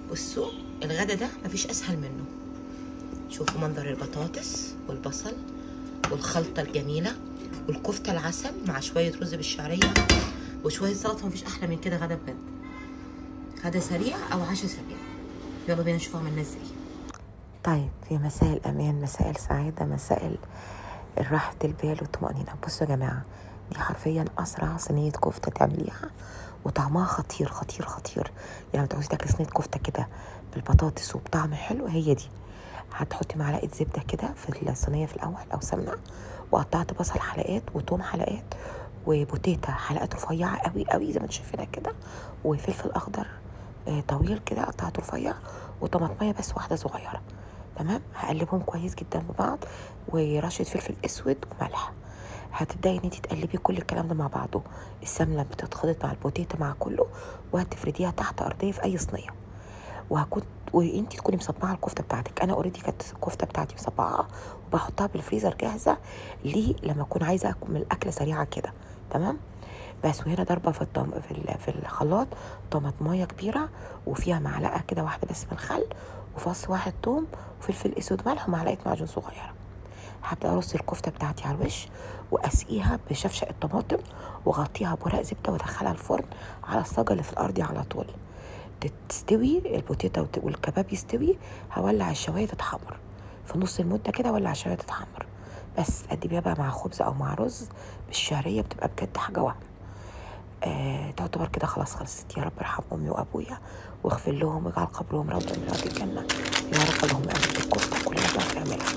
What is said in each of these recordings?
بصوا الغدا ده مفيش اسهل منه شوفوا منظر البطاطس والبصل والخلطه الجميله والكفته العسل مع شويه رز بالشعريه وشويه سلطه مفيش احلى من كده غدا بجد غدا سريع او عشاء سريع يلا بينا نشوف عملنا ازاي طيب في مساء الأمان مساء السعادة مساء ال- الراحة البال والطمأنينة بصوا يا جماعة دي حرفيا أسرع صينية كفتة تعمليها وطعمها خطير خطير خطير يعني بتعوزي تاكلي صينية كفتة كده بالبطاطس وبطعم حلو هي دي هتحطي معلقة زبدة كده في الصينية في الأول أو سمنة وقطعت بصل حلقات وتوم حلقات وبوتيتا حلقات رفيعة قوي قوي زي ما انتوا شايفينها كده وفلفل أخضر آه، طويل كده قطعته رفيع وطماطمية بس واحدة صغيرة تمام هقلبهم كويس جدا ببعض ورشه فلفل اسود وملح هتبداي ان انت تقلبي كل الكلام ده مع بعضه السمنه بتتخلط مع البوتيتا مع كله وهتفرديها تحت ارضيه في اي صينيه وهكون وانت تكوني مصبعه الكفته بتاعتك انا اوريدي كانت الكفته بتاعتي مصبعه وبحطها بالفريزر جاهزه ليه لما اكون عايزه اكمل اكله سريعه كده تمام بس وهنا ضربه في الطم... في ال- في الخلاط طماطمايه كبيره وفيها معلقه كده واحده بس من خل وفص واحد توم وفلفل اسود ملح ومعلقه معجون صغيره هبدا ارص الكفته بتاعتي على الوش واسقيها بشفشق الطماطم واغطيها بورق زبده وادخلها الفرن على الصاجه اللي في الارض على طول تستوي البوتيتا وت- والكباب يستوي هولع الشوايه تتحمر في نص المده كده ولع الشوايه تتحمر بس قدميها بقى مع خبز او مع رز بالشعريه بتبقى بجد حاجه وهم آه تعتبر كده خلاص خلصت يا رب ارحم امي وابويا واغفر لهم واجعل قبرهم روضه من رياض الجنه يا رب اللهم امين الكفته كلنا بنعرف نعملها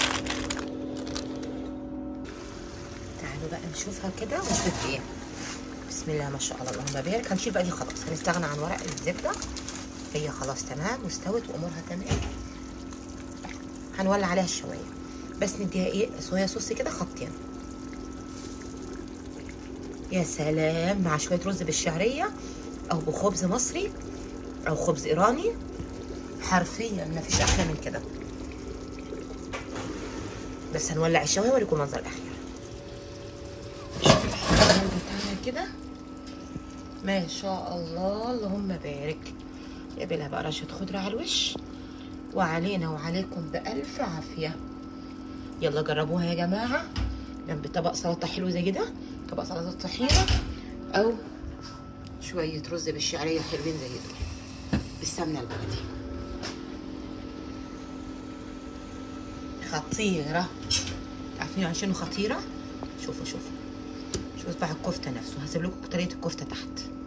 تعالوا بقى نشوفها كده ونشوف ايه بسم الله ما شاء الله اللهم بارك هنشيل بقى دي خلاص هنستغنى عن ورق الزبده هي خلاص تمام واستوت وامورها تمام هنولع عليها الشوايه بس نديها ايه صويا صوص كده خطين يا سلام مع شويه رز بالشعريه او بخبز مصري او خبز ايراني حرفيا ما فيش احلى من كده بس هنولع الشوايه واوريكم المنظر الاخير الحمام بتاعنا كده ما شاء الله اللهم بارك يقابلها بقى رشة خضرة على الوش وعلينا وعليكم بألف عافية يلا جربوها يا جماعة جنب طبق سلطة حلو زي كده طبق سلطة طحينة أو شوية رز بالشعرية حلوين زي دول بالسمنة البلدي خطيرة عارفين عشان خطيرة شوفوا شوفوا شوفوا صباع الكفتة نفسه هسيب لكم طريقة الكفتة تحت